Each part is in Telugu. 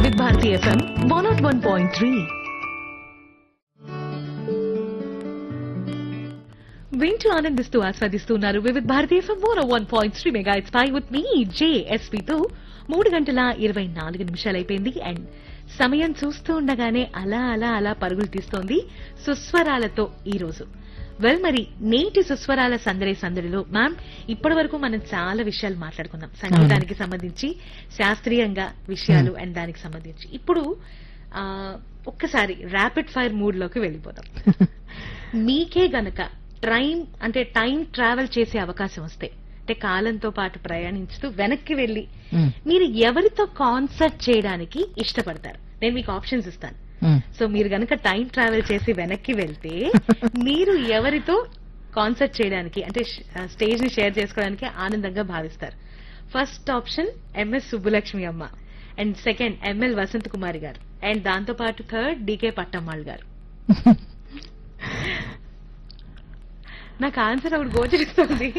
వివిధ Bharati FM one nought one point three వింటూ ఆనందిస్తూ ఆస్వాదిస్తున్నారు Vividh Bharati FM one one point three mega it's five with me జేఎస్పీతో మూడు గంటల ఇరవై నాలుగు నిమిషాలు అయిపోయింది అండ్ సమయం చూస్తూ ఉండగానే అలా అలా అలా పరుగులు తీస్తోంది సుస్వరాలతో ఈ రోజు వెల్ మరి నేటి సుస్వరాల సందడి సందడిలో మ్యామ్ ఇప్పటి వరకు మనం చాలా విషయాలు మాట్లాడుకున్నాం సంగీతానికి సంబంధించి శాస్త్రీయంగా విషయాలు అండ్ దానికి సంబంధించి ఇప్పుడు ఆ, ఒక్కసారి ర్యాపిడ్ ఫైర్ మూడ్ లోకి వెళ్ళిపోదాం మీకే గనక ట్రైన్ అంటే టైం ట్రావెల్ చేసే అవకాశం వస్తే అంటే కాలంతో పాటు ప్రయాణించుతూ వెనక్కి వెళ్లి మ్మ్. మీరు ఎవరితో కాన్సర్ట్ చేయడానికి ఇష్టపడతారు నేను మీకు ఆప్షన్స్ ఇస్తాను మ్మ్. సో మీరు గనక టైం ట్రావెల్ చేసి వెనక్కి వెళ్తే మీరు ఎవరితో కాన్సర్ట్ చేయడానికి అంటే స్టేజ్ ని షేర్ చేసుకోవడానికి ఆనందంగా భావిస్తారు ఫస్ట్ ఆప్షన్ ఎంఎస్ సుబ్బులక్ష్మి అమ్మ and second ML Vasanth Kumari గారు అండ్ దాంతో పాటు థర్డ్ డికే పట్టమ్మాళ్ గారు నాకు ఆన్సర్ అప్పుడు గోచరిస్తుంది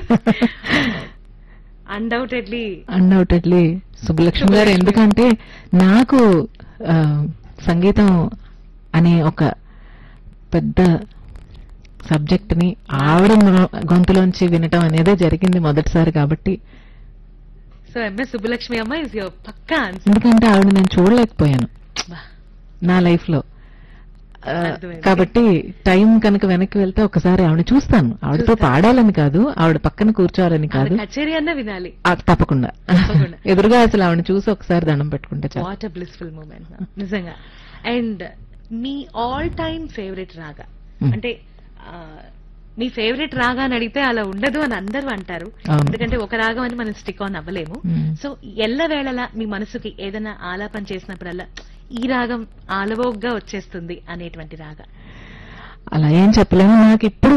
అన్డౌటెడ్లీ అన్డౌటెడ్లీ సుబ్బలక్ష్మి గారు ఎందుకంటే నాకు ఆ, సంగీతం అనే ఒక పెద్ద సబ్జెక్ట్ ని ఆవిడ మ- గొంతులోంచి వినటం అనేదే జరిగింది మొదటిసారి కాబట్టి సో ఎంఎస్ సుబ్బలక్ష్మి అమ్మ ఇస్ యువర్ పక్కా ఆన్సర్ ఎందుకంటే ఆవిడ నేను చూడలేకపోయాను నా లైఫ్ లో ఆ, అర్థమైంది. కాబట్టి టైం కనుక వెనక్కి వెళ్తే ఒకసారి ఆవిడ చూస్తాను ఆవిడతో చూస్తారు. పాడాలని కాదు ఆవిడ పక్కన కూర్చోవాలని కాదు కచేరీ అన్న వినాలి ఆ, తప్పకుండా తప్పకుండా. ఎదురుగా అసలు ఆవిడ చూసి ఒకసారి దండం పెట్టుకుంటే చాలు వాట్ అ బ్లిస్ఫుల్ మూమెంట్ నిజంగా అండ్ మీ all time favourite raga Hmm. అంటే ఆ, మీ ఫేవరెట్ రాగా అని అడిగితే అలా ఉండదు అని అందరూ అంటారు అవును. ఎందుకంటే ఒక రాగం అని మనం స్టిక్ ఆన్ అవ్వలేము Hmm. సో ఎల్లవేళలా మీ మనసుకి ఏదైనా ఆలాపన చేసినప్పుడల్లా ఈ రాగం ఆలవోగ్గా వచ్చేస్తుంది అనేటువంటి రాగా అలా ఏం చెప్పలేము నాకు ఇప్పుడు